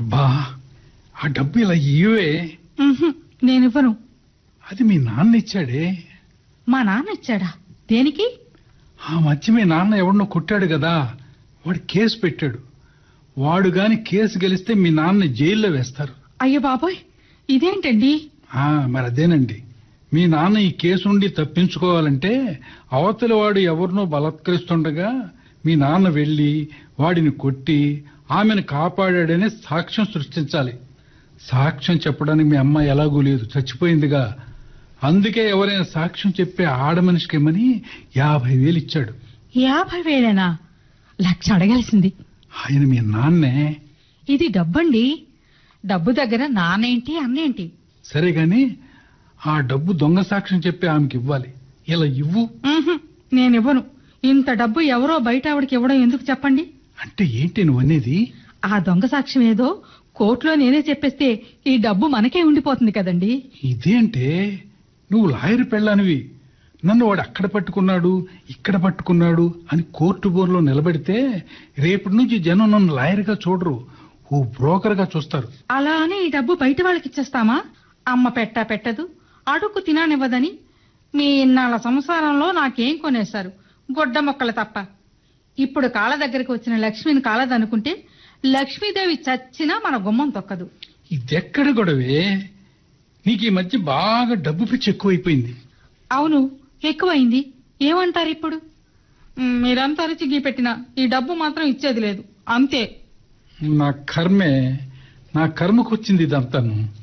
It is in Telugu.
అబ్బా ఆ డబ్బు ఇలా ఇవే ఉహుం, నేనివ్వను అది మీ నాన్న ఇచ్చాడే మా నాన్న ఇచ్చాడా దేనికి ఆ మధ్య మీ నాన్న ఎవరినో కొట్టాడు కదా వాడు కేసు పెట్టాడు వాడు గాని కేసు గెలిస్తే మీ నాన్న జైల్లో వేస్తారు అయ్యో బాబోయ్ ఇదేంటండి ఆ మరి అదేనండి మీ నాన్న ఈ కేసు నుండి తప్పించుకోవాలంటే అవతలి వాడు ఎవరినో బలత్కరిస్తుండగా మీ నాన్న వెళ్లి వాడిని కొట్టి ఆమెను కాపాడాడనే సాక్ష్యం సృష్టించాలి సాక్ష్యం చెప్పడానికి మీ అమ్మ ఎలాగూ లేదు చచ్చిపోయిందిగా అందుకే ఎవరైనా సాక్ష్యం చెప్పే ఆడ మనిషికి ఇమ్మని యాభై వేలు ఇచ్చాడు యాభై వేలేనా లక్ష అడగాల్సింది ఆయన మీ నాన్నే ఇది డబ్బండి డబ్బు దగ్గర నానేంటి అన్నేంటి సరే గాని ఆ డబ్బు దొంగ సాక్ష్యం చెప్పి ఆమెకి ఇవ్వాలి ఇలా ఇవ్వు ఉహుం, నేనివ్వను ఇంత డబ్బు ఎవరో బయట ఆవిడకి ఇవ్వడం ఎందుకు చెప్పండి అంటే ఏంటి నువ్వు అనేది ఆ దొంగ సాక్ష్యం ఏదో కోర్టులో నేనే చెప్పేస్తే ఈ డబ్బు మనకే ఉండిపోతుంది కదండి ఇదేంటే నువ్వు లాయర్ పెళ్ళానివి నన్ను వాడు అక్కడ పట్టుకున్నాడు ఇక్కడ పట్టుకున్నాడు అని కోర్టు బోర్లో నిలబెడితే రేపటి నుంచి జనం నన్ను లాయర్గా చూడరు ఓ బ్రోకర్గా చూస్తారు అలా అని ఈ డబ్బు బయట వాళ్ళకి ఇచ్చేస్తామా అమ్మ పెట్టా పెట్టదు అడుగు తినానివ్వదని మీ ఇన్నాళ్ళ సంసారంలో నాకేం కొనేశారు గొడ్డ మొక్కలు తప్ప ఇప్పుడు కాళ్ళ దగ్గరికి వచ్చిన లక్ష్మిని కాలదనుకుంటే లక్ష్మీదేవి చచ్చినా మన గుమ్మం తొక్కదు ఇదెక్కడ గొడవే నీకు ఈ మధ్య బాగా డబ్బు పిచ్చి ఎక్కువైపోయింది అవును ఎక్కువైంది ఏమంటారు ఇప్పుడు మ్, మీరంతా అరిచి గీ పెట్టిన ఈ డబ్బు మాత్రం ఇచ్చేది లేదు అంతే నా కర్మే నా కర్మకొచ్చింది ఇదంతాను